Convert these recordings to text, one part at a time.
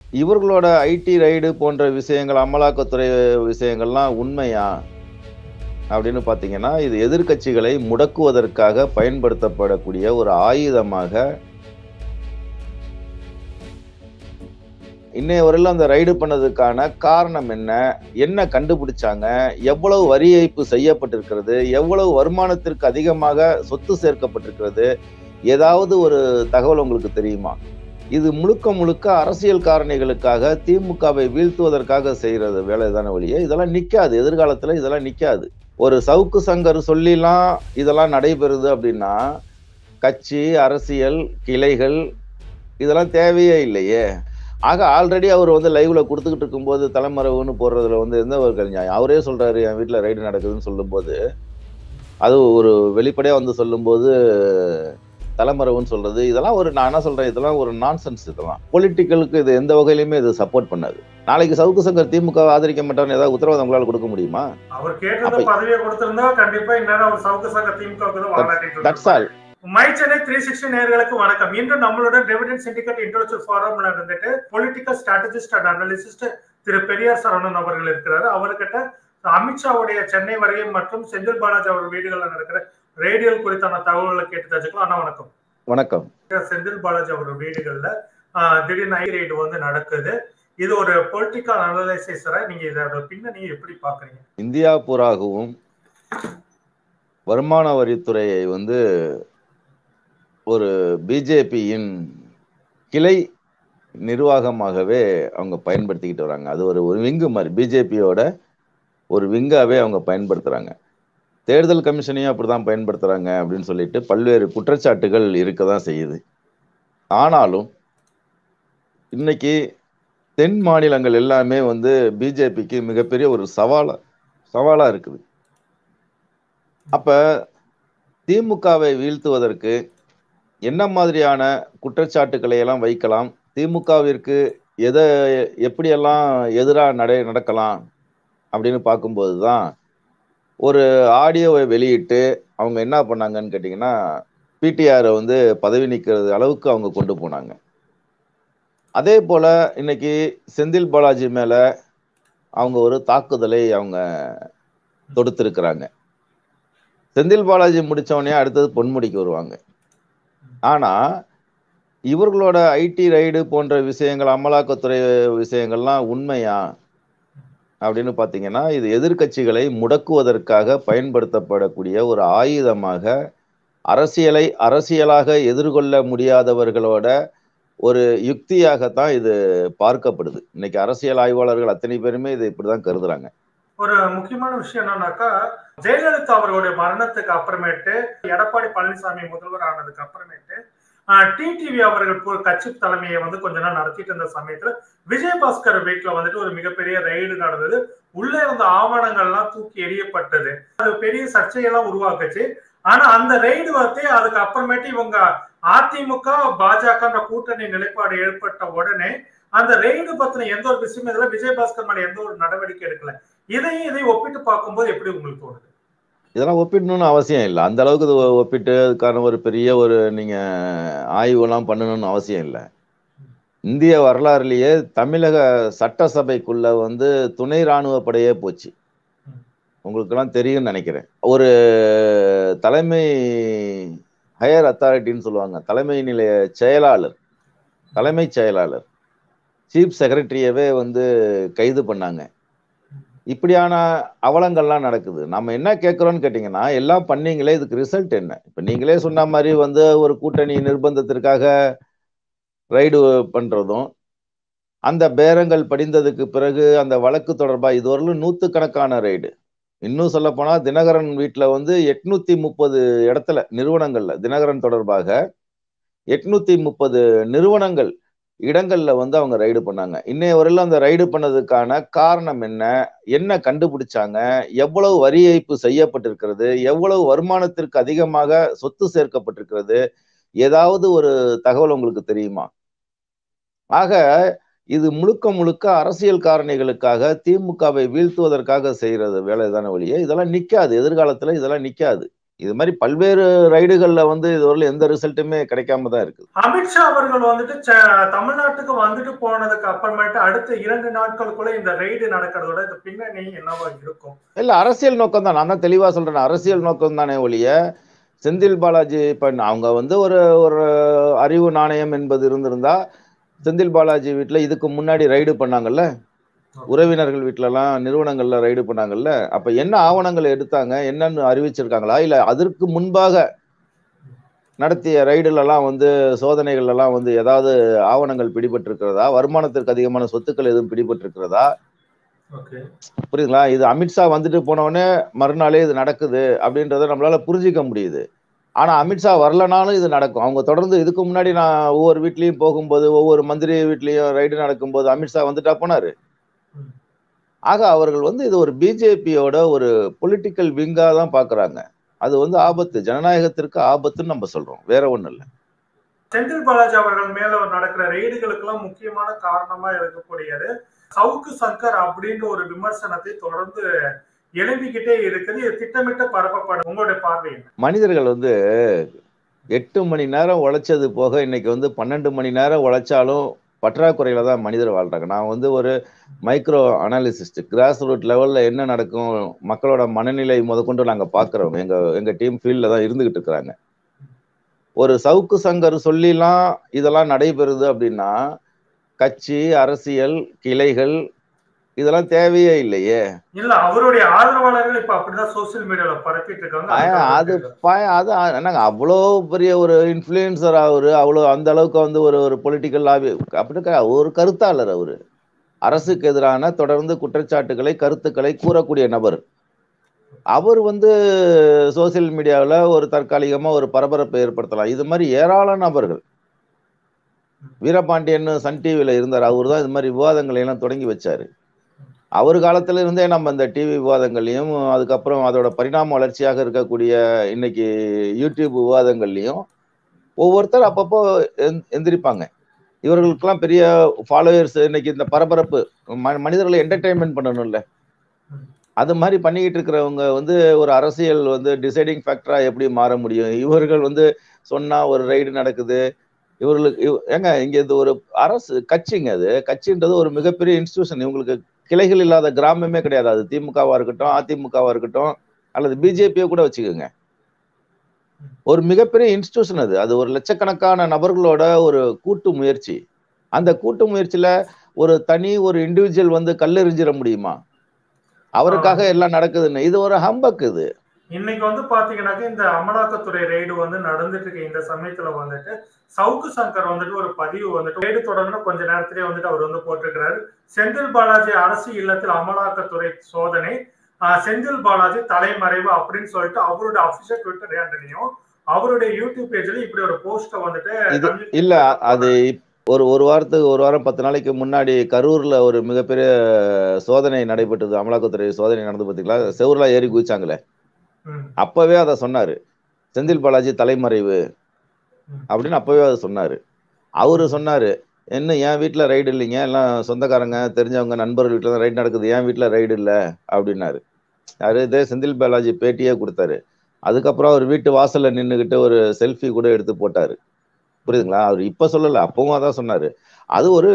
இவர்களோட ID ride போன்ற விஷயங்கள் அமலாக்கத்துறை விஷயங்கள்லாம் உண்மையா அப்படின்னு பார்த்தீங்கன்னா இது எதிர்க்கட்சிகளை முடக்குவதற்காக பயன்படுத்தப்படக்கூடிய ஒரு ஆயுதமாக இன்னைய வரையிலும் அந்த ரைடு பண்ணதுக்கான காரணம் என்ன என்ன கண்டுபிடிச்சாங்க எவ்வளவு வரி ஏய்ப்பு செய்யப்பட்டிருக்கிறது எவ்வளவு வருமானத்திற்கு அதிகமாக சொத்து சேர்க்கப்பட்டிருக்கிறது ஏதாவது ஒரு தகவல் உங்களுக்கு தெரியுமா இது முழுக்க முழுக்க அரசியல் காரணிகளுக்காக திமுகவை வீழ்த்துவதற்காக செய்யறது வேலை தானே ஒழிய இதெல்லாம் நிக்காது எதிர்காலத்துல இதெல்லாம் நிக்காது ஒரு சவுக்கு சங்கர் சொல்லிலாம் இதெல்லாம் நடைபெறுது அப்படின்னா கட்சி அரசியல் கிளைகள் இதெல்லாம் தேவையே இல்லையே ஆக ஆல்ரெடி அவர் வந்து லைவ்ல கொடுத்துக்கிட்டு இருக்கும்போது தலைமறைவுன்னு போடுறதுல வந்து எந்த ஒரு நியாயம் அவரே சொல்றாரு என் வீட்டுல ரைடு நடக்குதுன்னு சொல்லும்போது அது ஒரு வெளிப்படையா வந்து சொல்லும்போது தலைமறைவுன்னு சொல்றது இதெல்லாம் ஒரு நான் என்ன சொல்றேன் இதெல்லாம் ஒரு நான்சென்ஸ் இதெல்லாம் பொலிட்டிக்கலுக்கு இது எந்த வகையிலுமே இது சப்போர்ட் பண்ணாது நாளைக்கு சவுக்கு சங்கர் திமுக ஆதரிக்க மாட்டார்னு ஏதாவது உத்தரவாதம் உங்களால கொடுக்க முடியுமா அவர் கேட்டது அப்ப- பதவியை கொடுத்திருந்தா கண்டிப்பா இந்நேரம் அவர் சவுக்கு சங்க திமுக வாழாட்டிட்டு that's all my Chennai three sixty நேர்களுக்கு வணக்கம் இன்று நம்மளோட டிவிடன் சிண்டிகேட் இன்டெலக்சுவல் ஃபாரம்ல இருந்துட்டு பொலிட்டிக்கல் ஸ்ட்ராட்டஜிஸ்ட் அண்ட் அனலிசிஸ்ட் திரு பெரியார் சரவணன் அவர்கள் இருக்கிறாரு அவர்கிட்ட அமித்ஷாவுடைய சென்னை வரையும் மற்றும் செந்தில் பாலாஜி அவர் வீடுகளில் நடக்கிற ரேடியல் குறித்தான தகவல்களை கேட்டு தெரிஞ்சுக்கலாம் அண்ணா வணக்கம் வணக்கம் செந்தில் பாலாஜி அவர் வீடுகள்ல ஆஹ், திடீர்னு ஐ ரைடு வந்து நடக்குது இது ஒரு பொலிட்டிக்கல் அனலைசிஸரா நீங்க இதோட பின்னணியை எப்படி பாக்குறீங்க இந்தியா பூராகவும் வருமான வரித்துறையை வந்து ஒரு பிஜேபியின் கிளை நிர்வாகமாகவே அவங்க பயன்படுத்திக்கிட்டு வராங்க அது ஒரு ஒரு விங்கு மாதிரி பிஜேபியோட ஒரு விங்காவே அவங்க பயன்படுத்துறாங்க தேர்தல் கமிஷனையும் அப்படிதான் பயன்படுத்துறாங்க அப்படின்னு சொல்லிட்டு பல்வேறு குற்றச்சாட்டுகள் இருக்க தான் செய்யுது ஆனாலும் இன்னைக்கு தென் மாநிலங்கள் எல்லாமே வந்து பிஜேபிக்கு மிகப்பெரிய ஒரு சவாலா சவாலா இருக்குது அப்ப திமுகவை வீழ்த்துவதற்கு என்ன மாதிரியான குற்றச்சாட்டுக்களை எல்லாம் வைக்கலாம் திமுகவிற்கு எதை எப்படியெல்லாம் எதிராக நடை நடக்கலாம் அப்படின்னு பார்க்கும்போது தான் ஒரு ஆடியோவை வெளியிட்டு அவங்க என்ன பண்ணாங்கன்னு கேட்டிங்கன்னா பிடிஆரை வந்து பதவி நீக்கிறது அளவுக்கு அவங்க கொண்டு போனாங்க அதே போல இன்னைக்கு செந்தில் பாலாஜி மேல அவங்க ஒரு தாக்குதலை அவங்க தொடுத்திருக்கிறாங்க செந்தில் பாலாஜி முடிச்சவனே அடுத்தது பொன்முடிக்கு வருவாங்க ஆனா இவர்களோட ஐடி ரைடு போன்ற விஷயங்கள் அமலாக்கத்துறை விஷயங்கள்லாம் உண்மையா அப்படின்னு பார்த்தீங்கன்னா இது எதிர்க்கட்சிகளை முடக்குவதற்காக பயன்படுத்தப்படக்கூடிய ஒரு ஆயுதமாக அரசியலை அரசியலாக எதிர்கொள்ள முடியாதவர்களோட ஒரு யுக்தியாகத்தான் இது பார்க்கப்படுது இன்னைக்கு அரசியல் ஆய்வாளர்கள் அத்தனை பேருமே இதை இப்படிதான் கருதுறாங்க ஒரு முக்கியமான விஷயம் என்னன்னாக்கா ஜெயலலிதா அவர்களுடைய மரணத்துக்கு அப்புறமேட்டு எடப்பாடி பழனிசாமி முதல்வர் ஆனதுக்கு அப்புறமேட்டு டிடிவி அவர்கள் பு- கட்சி தலைமையை வந்து கொஞ்ச நாள் நடத்திட்டு இருந்த சமயத்துல விஜயபாஸ்கர் வீட்டுல வந்துட்டு ஒரு மிகப்பெரிய ரெய்டு நடந்தது உள்ளே இருந்த ஆவணங்கள்லாம் தூக்கி எறியப்பட்டது அது பெரிய சர்ச்சையெல்லாம் உருவாக்குச்சு ஆனா அந்த ரெய்டு வந்து அதுக்கு அப்புறமேட்டு இவங்க அதிமுக பாஜக கூட்டணி நிலைப்பாடு ஏற்பட்ட உடனே அந்த ரெய்டு பத்தின எந்த ஒரு விஷயமும் இதுல விஜயபாஸ்கர் மேல எந்த ஒரு நடவடிக்கை எடுக்கல இதையும் இதையும் ஒப்பிட்டு பார்க்கும்போது எப்படி உங்களுக்கு தோணுது இதெல்லாம் ஒப்பிடணும்னு அவசியம் இல்லை அந்த அளவுக்கு இது ஒப்பிட்டு அதுக்கான ஒரு பெரிய ஒரு நீங்க ஆய்வுலாம் பண்ணணும்னு அவசியம் இல்லை இந்திய வரலாறுலயே தமிழக சட்டசபைக்குள்ள வந்து துணை ராணுவ படையே போச்சு உங்களுக்கெல்லாம் தெரியும்னு நினைக்கிறேன் ஒரு தலைமை ஹையர் அத்தாரிட்டின்னு சொல்லுவாங்க தலைமை நிலைய செயலாளர் தலைமைச் செயலாளர் சீஃப் செக்ரட்டரியவே வந்து கைது பண்ணாங்க இப்படியான அவலங்கள்லாம் நடக்குது நம்ம என்ன கேட்குறோம்னு கேட்டிங்கன்னா எல்லாம் பண்ணீங்களே இதுக்கு ரிசல்ட் என்ன இப்போ நீங்களே சொன்ன மாதிரி வந்து ஒரு கூட்டணி நிர்பந்தத்திற்காக ரைடு பண்றதும் அந்த பேரங்கள் படிந்ததுக்கு பிறகு அந்த வழக்கு தொடர்பாக இதுவரையிலும் நூற்றுக்கணக்கான ரைடு இன்னும் சொல்ல போனா தினகரன் வீட்டில் வந்து எட்நூத்தி முப்பது இடத்துல நிறுவனங்கள்ல தினகரன் தொடர்பாக எட்நூத்தி முப்பது நிறுவனங்கள் இடங்கள்ல வந்து அவங்க ரைடு பண்ணாங்க இன்னைய வரையிலும் அந்த ரைடு பண்ணதுக்கான காரணம் என்ன என்ன கண்டுபிடிச்சாங்க எவ்வளவு வரி ஏய்ப்பு செய்யப்பட்டிருக்கிறது எவ்வளவு வருமானத்திற்கு அதிகமாக சொத்து சேர்க்கப்பட்டிருக்கிறது ஏதாவது ஒரு தகவல் உங்களுக்கு தெரியுமா ஆக இது முழுக்க முழுக்க அரசியல் காரணிகளுக்காக திமுகவை வீழ்த்துவதற்காக செய்யறது வேலை தானே ஒழிய இதெல்லாம் நிக்காது எதிர்காலத்துல இதெல்லாம் நிக்காது இது மாதிரி பல்வேறு ரைடுகள்ல வந்து இதுவரையிலும் எந்த ரிசல்ட்டுமே கிடைக்காம தான் இருக்குது அமித்ஷா அவர்கள் வந்துட்டு ச- தமிழ்நாட்டுக்கு வந்துட்டு போனதுக்கு அப்புறமேட்டு அடுத்த இரண்டு நாட்களுக்குள்ள இந்த ரெய்டு நடக்கிறதோட இந்த பின்னணி என்னவா இருக்கும் இல்ல அரசியல் நோக்கம் தான் நான் தான் தெளிவா சொல்றேன் அரசியல் நோக்கம் தானே ஒழிய செந்தில் பாலாஜி இப்ப அவங்க வந்து ஒரு ஒரு அறிவு நாணயம் என்பது இருந்திருந்தா செந்தில் பாலாஜி வீட்டுல இதுக்கு முன்னாடி ரைடு பண்ணாங்கல்ல உறவினர்கள் வீட்டிலலாம் நிறுவனங்கள்ல ரைடு பண்ணாங்கல்ல அப்ப என்ன ஆவணங்களை எடுத்தாங்க என்னன்னு அறிவிச்சிருக்காங்களா இல்ல அதற்கு முன்பாக நடத்திய ரைடுலலாம் வந்து சோதனைகள் எல்லாம் வந்து ஏதாவது ஆவணங்கள் பிடிபட்டிருக்கிறதா வருமானத்திற்கு அதிகமான சொத்துக்கள் எதுவும் பிடிபட்டிருக்கிறதா ஓகே புரியுதுங்களா இது அமித்ஷா வந்துட்டு போனவொடனே மறுநாளே இது நடக்குது அப்படின்றத நம்மளால புரிஞ்சிக்க முடியுது ஆனா அமித்ஷா வரலனாலும் இது நடக்கும் அவங்க தொடர்ந்து இதுக்கு முன்னாடி நான் ஒவ்வொரு வீட்லயும் போகும்போது ஒவ்வொரு மந்திரி வீட்லயும் ரைடு நடக்கும்போது அமித்ஷா வந்துட்டா போனாரு ம். ஆக அவர்கள் வந்து இது ஒரு பிஜேபியோட ஒரு பொலிட்டிக்கல் விங்கா தான் பாக்குறாங்க அது வந்து ஆபத்து ஜனநாயகத்திற்கு ஆபத்துன்னு நம்ம சொல்றோம் வேற ஒண்ணும் இல்ல செந்தில் பாலாஜி அவர்கள் மேல நடக்கிற ரெய்டுகளுக்கெல்லாம் முக்கியமான காரணமா இருக்கக்கூடியது சவுக்கு சங்கர் அப்படின்ற ஒரு விமர்சனத்தை தொடர்ந்து எழும்பிக்கிட்டே இருக்குது இது திட்டமிட்டு பரப்பப்படும் உங்களுடைய பார்வை என்ன மனிதர்கள் வந்து எட்டு மணி நேரம் உழைச்சது போக இன்னைக்கு வந்து பன்னெண்டு மணி நேரம் உழைச்சாலும் பற்றாக்குறையில தான் மனிதர் வாழ்றாங்க நான் வந்து ஒரு மைக்ரோ அனாலிசிஸ்ட் கிராஸ் ரூட் லெவல்ல என்ன நடக்கும் மக்களோட மனநிலை முதற்கொண்டு நாங்க பாக்குறோம் எங்க எங்க டீம் ஃபீல்ட்ல தான் இருந்துகிட்டு இருக்கிறாங்க ஒரு சவுக்கு சங்கர் சொல்லிலாம் இதெல்லாம் நடைபெறுது அப்படின்னா கட்சி அரசியல் கிளைகள் இதெல்லாம் தேவையே இல்லையே இல்ல அவருடைய ஆதரவாளர்கள் இப்ப அப்படிதான் சோசியல் மீடியால பரப்பிட்டு இருக்காங்க ஆ, அது அதுக்காக பய- அது அ- என்னங்க அவ்வளோ பெரிய ஒரு இன்ஃப்ளூயன்சர் அவரு அவ்வளோ அந்த அளவுக்கு வந்து ஒரு ஒரு பொலிட்டிக்கல் லாபி அப்படி இருக்க ஒரு கருத்தாளர் அவரு அரசுக்கு எதிரான தொடர்ந்து குற்றச்சாட்டுகளை கருத்துக்களை கூறக்கூடிய நபர் அவர் வந்து சோசியல் மீடியாவில் ஒரு தற்காலிகமா ஒரு பரபரப்பை ஏற்படுத்தலாம் இது மாதிரி ஏராளமான நபர்கள் வீரபாண்டியன் சன் டிவியில இருந்தார் அவர் தான் இது மாதிரி விவாதங்களை எல்லாம் தொடங்கி வச்சாரு அவர் காலத்துல இருந்தே நம்ம இந்த டிவி விவாதங்கள்லையும் அதுக்கப்புறம் அதோட பரிணாம வளர்ச்சியாக இருக்கக்கூடிய இன்னைக்கு யூடியூப் விவாதங்கள்லையும் ஒவ்வொருத்தர் அப்பப்போ எந்- எந்திரிப்பாங்க இவர்களுக்கெல்லாம் பெரிய ஃபாலோயர்ஸ் இன்னைக்கு இந்த பரபரப்பு ம- மனிதர்களை என்டர்டைன்மெண்ட் பண்ணணும்ல அது மாதிரி பண்ணிக்கிட்டு இருக்கிறவங்க வந்து ஒரு அரசியல் வந்து டிசைடிங் ஃபேக்டரா எப்படி மாற முடியும் இவர்கள் வந்து சொன்னா ஒரு ரைடு நடக்குது இவர்களுக்கு இவ- ஏங்க இங்க இது ஒரு அரசு கட்சிங்க அது கட்சின்றது ஒரு மிகப்பெரிய இன்ஸ்டிடியூஷன் இவங்களுக்கு கிளைகள் இல்லாத கிராமமே கிடையாது அது திமுகவா இருக்கட்டும் அதிமுகவா இருக்கட்டும் அல்லது பிஜேபியை கூட வச்சுக்கோங்க ஒரு மிகப்பெரிய இன்ஸ்டிடியூஷன் அது அது ஒரு லட்சக்கணக்கான நபர்களோட ஒரு கூட்டு முயற்சி அந்த கூட்டு முயற்சியில ஒரு தனி ஒரு இண்டிவிஜுவல் வந்து கல்லெறிஞ்சிட முடியுமா அவருக்காக எல்லாம் நடக்குதுன்னு இது ஒரு ஹம்பக் இது இன்னைக்கு வந்து பாத்தீங்கன்னாக்க இந்த அமலாக்கத்துறை ரெய்டு வந்து நடந்துட்டு இருக்க இந்த சமயத்துல வந்துட்டு சவுக்கு சங்கர் வந்துட்டு ஒரு பதிவு வந்துட்டு ரெய்டு தொடர்ந்து கொஞ்ச நேரத்திலேயே வந்துட்டு அவர் வந்து போட்டிருக்கிறாரு செந்தில் பாலாஜி அரசு இல்லத்தில் அமலாக்கத்துறை சோதனை ஆஹ் செந்தில் பாலாஜி தலைமறைவு அப்படின்னு சொல்லிட்டு அவருடைய அபிஷியல் ட்விட்டர் ஹேண்டலையும் அவருடைய யூடியூப் பேஜ்ல இப்படி ஒரு போஸ்ட வந்துட்டு இது communicate இல்ல அது பண்ணாரு. இப்- ஒரு ஒரு வாரத்துக்கு ஒரு வாரம் பத்து நாளைக்கு முன்னாடி கரூர்ல ஒரு மிகப்பெரிய சோதனை நடைபெற்றது அமலாக்கத்துறை சோதனை நடந்து பார்த்தீங்களா செவுர்லாம் ஏறி குதிச்சாங்களே ம், அப்பவே அதை சொன்னாரு செந்தில் பாலாஜி தலைமறைவு ம். அப்படின்னு அப்பவே அதை சொன்னாரு அவரு சொன்னாரு என்ன என் வீட்டுல ரைடு இல்லைங்க எல்லாம் சொந்தக்காரங்க தெரிஞ்சவங்க நண்பர்கள் வீட்டுல தான் ரைடு நடக்குது என் வீட்டுல ரைடு இல்ல அப்படின்னாரு யாரு இதே செந்தில் பாலாஜி பேட்டியே கொடுத்தாரு அதுக்கப்புறம் அவர் வீட்டு வாசல்ல நின்னுகிட்டு ஒரு செல்ஃபி கூட எடுத்து போட்டாரு புரியுதுங்களா அவர் இப்ப சொல்லல அப்பவும் அதான் சொன்னாரு அது ஒரு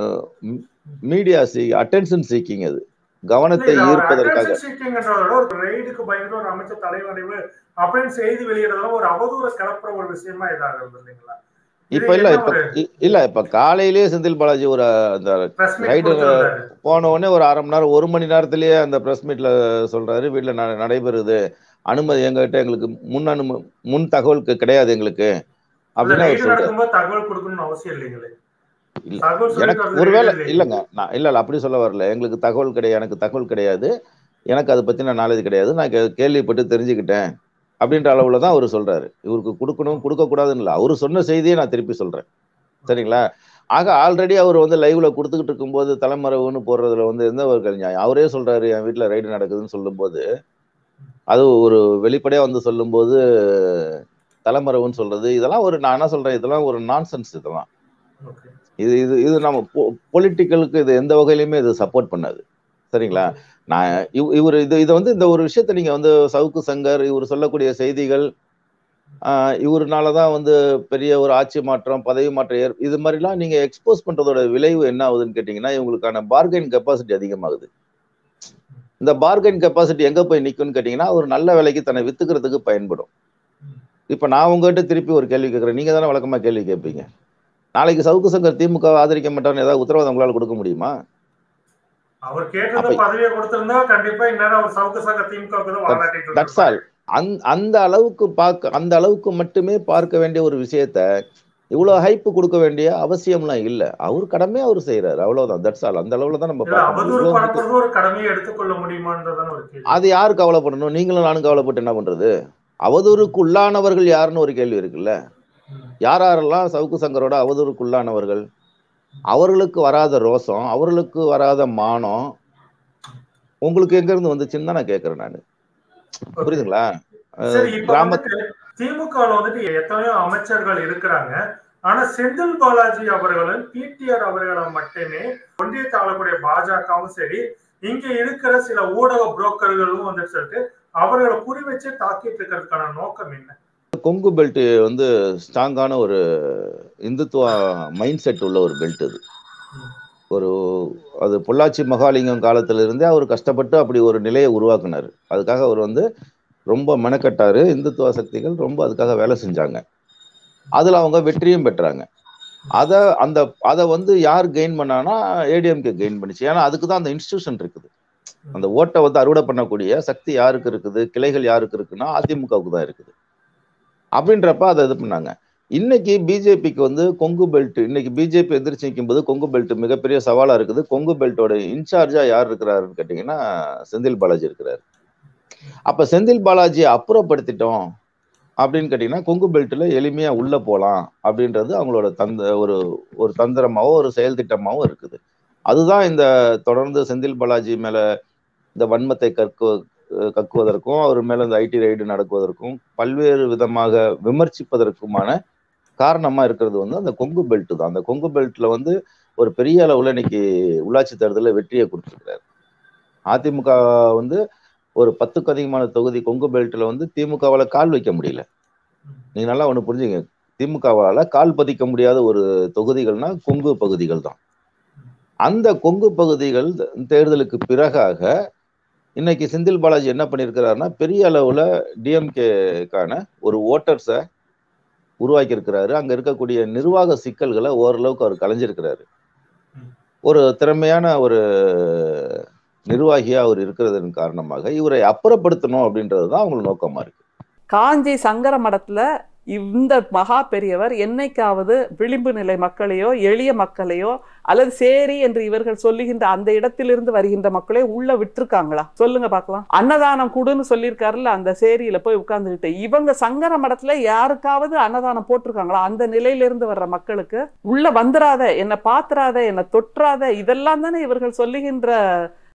மீடியா சீ அட்டென்ஷன் சீக்கிங் அது கவனத்தை இல்ல, இது அவர் ஈர்ப்பதற்காக attention seekingன்றத விட ஒரு ரெய்டுக்கு பயந்து ஒரு அமைச்சர் தலைமறைவு அப்படின்னு செய்தி வெளியிடுறதுல ஒரு அவதூறு கிளப்புற ஒரு விஷயமா இதாக இருந்தது இல்லைங்களா இது இப்ப இல்ல என்ன இப்ப ஒரு இ- இல்ல இப்ப காலையிலேயே செந்தில் பாலாஜி ஒரு அந்த press meet ரைடு கொடுத்திருந்தாரு. போன உடனே ஒரு அரை மணி நேரம் ஒரு மணி நேரத்திலேயே அந்த பிரஸ் மீட்ல சொல்றாரு வீட்டுல ந- நடைபெறுது அனுமதி எங்ககிட்ட எங்களுக்கு முன் அனும முன் தகவல் கு- கிடையாது எங்களுக்கு இல்ல, அப்படின்னு அவர் raid சொல்றாரு நடக்கும்போது தகவல் கொடுக்கணும்னு அவசியம் இல்லைங்களே இல்ல, தகவல் சொல்லிட்டு எனக்கு வரது ஒருவேளை raid இல்லை. இல்லைங்க நான் இல்ல இல்ல அப்படி சொல்ல வரல எங்களுக்கு தகவல் கிடையாது எனக்கு தகவல் கிடையாது எனக்கு அதை பத்தின நாலேஜ் கிடையாது நான் கே- கேள்விப்பட்டு தெரிஞ்சுக்கிட்டேன் அப்படின்ற அளவுல தான் அவர் சொல்றாரு இவருக்கு கொடுக்கணும் கொடுக்க கூடாதுன்னு இல்லை அவரு சொன்ன செய்தியை நான் திருப்பி சொல்றேன் சரிங்களா ஆக ஆல்ரெடி அவர் வந்து லைவ்ல கொடுத்துக்கிட்டு இருக்கும்போது தலைமறைவுன்னு போடுறதுல வந்து எந்த ஒரு கல் நியாயம் அவரே சொல்றாரு என் வீட்டுல ரைடு நடக்குதுன்னு சொல்லும்போது அது ஒரு வெளிப்படையா வந்து சொல்லும்போது தலைமறைவுன்னு சொல்றது இதெல்லாம் ஒரு நான் என்ன சொல்றேன் இதெல்லாம் ஒரு நான்சென்ஸ் இதெல்லாம் Okay. இது இது இது நம்ம பொலிட்டிக்கலுக்கு இது எந்த வகையிலுமே இது சப்போர்ட் பண்ணாது சரிங்களா நான் இவ்- இவர் இது இதை வந்து இந்த ஒரு விஷயத்த நீங்க வந்து சவுக்கு சங்கர் இவர் சொல்லக்கூடிய செய்திகள் ஆஹ் இவருனால தான் வந்து பெரிய ஒரு ஆட்சி மாற்றம் பதவி மாற்றம் ஏற் இது மாதிரிலாம் நீங்க எக்ஸ்போஸ் பண்றதோட விளைவு என்ன ஆகுதுன்னு கேட்டீங்கன்னா இவங்களுக்கான பார்கெயின் கெப்பாசிட்டி அதிகமாகுது இந்த பார்கெயின் கெப்பாசிட்டி எங்க போய் நிக்கும்னு கேட்டீங்கன்னா ஒரு நல்ல வேலைக்கு தன்னை வித்துக்கிறதுக்கு பயன்படும் இப்ப நான் உங்ககிட்ட திருப்பி ஒரு கேள்வி கேட்கறேன் நீங்க தானே வழக்கமா கேள்வி கேட்பீங்க நாளைக்கு சவுக்கு சங்கர் திமுக வை ஆதரிக்க மாட்டார்னு ஏதாவது உத்தரவாதம் உங்களால கொடுக்க முடியுமா அவர் கேட்டிருந்த அப்ப- பதவியை கொடுத்திருந்தா கண்டிப்பா இந்நேரம் அவர் சவுக்கு சங்க திமுகவுக்கு தான் வாலாட்டிட்டு தட்ஸ் ஆல் அந் அந்த அளவுக்கு பார்க்க அந்த அளவுக்கு மட்டுமே பார்க்க வேண்டிய ஒரு விஷயத்த இவ்வளவு ஹைப் கொடுக்க வேண்டிய அவசியம்லாம் இல்ல அவர் கடமையை அவர் செய்யறாரு அவ்வளவுதான் தட்ஸ் ஆல் அந்த அளவுல தான் நம்ம இல்ல பார்க்கணும். அவதூறு இவ்வளவு பரப்புறது ஒரு கடமையை எடுத்துக்கொள்ள முடியுமான்றதான ஒரு கேள்வி அது யாரு கவலைப்படணும் நீங்களும் நானும் கவலைப்பட்டு என்ன பண்றது அவதூறுக்கு உள்ளானவர்கள் யாருன்னு ஒரு கேள்வி இருக்குல்ல ம். யார் யாரெல்லாம் சவுக்கு சங்கரோட அவதூறுக்கு உள்ளானவர்கள் அவர்களுக்கு வராத ரோசம் அவர்களுக்கு வராத மானம் உங்களுக்கு எங்க இருந்து வந்துச்சுன்னு தான் நான் கேட்கறேன் நான் புரியுதுங்களா அஹ் சரி இப்ப கிராம வந்துட்டு திமுகவில் வந்துட்டு எத்தனையோ அமைச்சர்கள் இருக்கிறாங்க ஆனா செந்தில் பாலாஜி அவர்களும் பிடிஆர் அவர்களும் மட்டுமே ஒன்றியத்தை ஆளக்கூடிய பாஜகவும் சரி இங்க இருக்கிற சில ஊடக புரோக்கர்களும் வந்துட்டு சொல்லிட்டு அவர்களை குறி வச்சு தாக்கிட்டு இருக்கிறதுக்கான நோக்கம் என்ன கொங்கு பெல்ட் வந்து ஸ்ட்ராங்கான ஒரு இந்துத்துவ மைண்ட் செட் உள்ள ஒரு பெல்ட் அது ஒரு அது பொள்ளாச்சி மகாலிங்கம் காலத்துல இருந்தே அவர் கஷ்டப்பட்டு அப்படி ஒரு நிலையை உருவாக்குனார் அதுக்காக அவர் வந்து ரொம்ப மெனக்கட்டாரு இந்துத்துவ சக்திகள் ரொம்ப அதுக்காக வேலை செஞ்சாங்க அதுல அவங்க வெற்றியும் பெற்றாங்க அத அந்த அதை வந்து யார் கெயின் பண்ணானா ஏடிஎம்கே கெயின் பண்ணுச்சு ஏன்னா அதுக்கு தான் அந்த இன்ஸ்டிடியூஷன் இருக்குது அந்த ஓட்டை வந்து அறுவடை பண்ணக்கூடிய சக்தி யாருக்கு இருக்குது கிளைகள் யாருக்கு இருக்குன்னா அதிமுகவுக்கு தான் இருக்குது அப்படின்றப்ப அதை இது பண்ணாங்க இன்னைக்கு பிஜேபிக்கு வந்து கொங்கு பெல்ட் இன்னைக்கு பிஜேபி எதிர்த்து நிற்கும் போது கொங்கு பெல்ட் மிகப்பெரிய சவாலா இருக்குது கொங்கு பெல்ட்டோட இன்சார்ஜா யார் இருக்கிறாருன்னு கேட்டீங்கன்னா செந்தில் பாலாஜி இருக்கிறாரு அப்ப செந்தில் பாலாஜியை அப்புறப்படுத்திட்டோம் அப்படின்னு கேட்டீங்கன்னா கொங்கு பெல்ட்ல எளிமையா உள்ள போலாம் அப்படின்றது அவங்களோட தந்த ஒரு ஒரு தந்திரமாவோ ஒரு செயல் திட்டமாவோ இருக்குது அதுதான் இந்த தொடர்ந்து செந்தில் பாலாஜி மேல இந்த வன்மத்தை கற்க கக்குவதற்கும் அவர் மேல இந்த ஐடி ரைடு நடக்குவதற்கும் பல்வேறு விதமாக விமர்சிப்பதற்குமான காரணமா இருக்கிறது வந்து அந்த கொங்கு பெல்ட் தான் அந்த கொங்கு பெல்ட்ல வந்து ஒரு பெரிய அளவுல இன்னைக்கு உள்ளாட்சி தேர்தலில் வெற்றியை கொடுத்துருக்கிறாரு அதிமுக வந்து ஒரு பத்துக்கு அதிகமான தொகுதி கொங்கு பெல்ட்ல வந்து திமுகவால கால் வைக்க முடியல நீங்க நல்லா ஒண்ணு புரிஞ்சுங்க திமுகவால கால் பதிக்க முடியாத ஒரு தொகுதிகள்னா கொங்கு பகுதிகள் தான் அந்த கொங்கு பகுதிகள் தேர்தலுக்கு பிறகாக இன்னைக்கு செந்தில் பாலாஜி என்ன பண்ணியிருக்கிறாருன்னா பெரிய அளவுல டிஎம்கேக்கான ஒரு ஓட்டர்ஸை உருவாக்கி இருக்கிறாரு அங்க இருக்கக்கூடிய நிர்வாக சிக்கல்களை ஓரளவுக்கு அவர் கலைஞ்சிருக்கிறாரு ஒரு திறமையான ஒரு நிர்வாகியா அவர் இருக்கிறதன் காரணமாக இவரை அப்புறப்படுத்தணும் அப்படின்றது தான் அவங்களோட நோக்கமா இருக்கு காஞ்சி சங்கர மடத்துல இந்த மகா பெரியவர் என்னைக்காவது விளிம்பு நிலை மக்களையோ எளிய மக்களையோ அல்லது சேரி என்று இவர்கள் சொல்லுகின்ற அந்த இடத்திலிருந்து வருகின்ற மக்களை உள்ள விட்டுருக்காங்களா சொல்லுங்க பார்க்கலாம் அன்னதானம் கொடுன்னு சொல்லியிருக்காருல்ல அந்த சேரியில போய் உட்கார்ந்துக்கிட்டு இவங்க சங்கர மடத்துல யாருக்காவது அன்னதானம் போட்டிருக்காங்களா அந்த நிலையிலிருந்து வர்ற மக்களுக்கு உள்ள வந்துராத என்னை பாத்துறாத என்னை தொற்றாத இதெல்லாம் தானே இவர்கள் சொல்லுகின்ற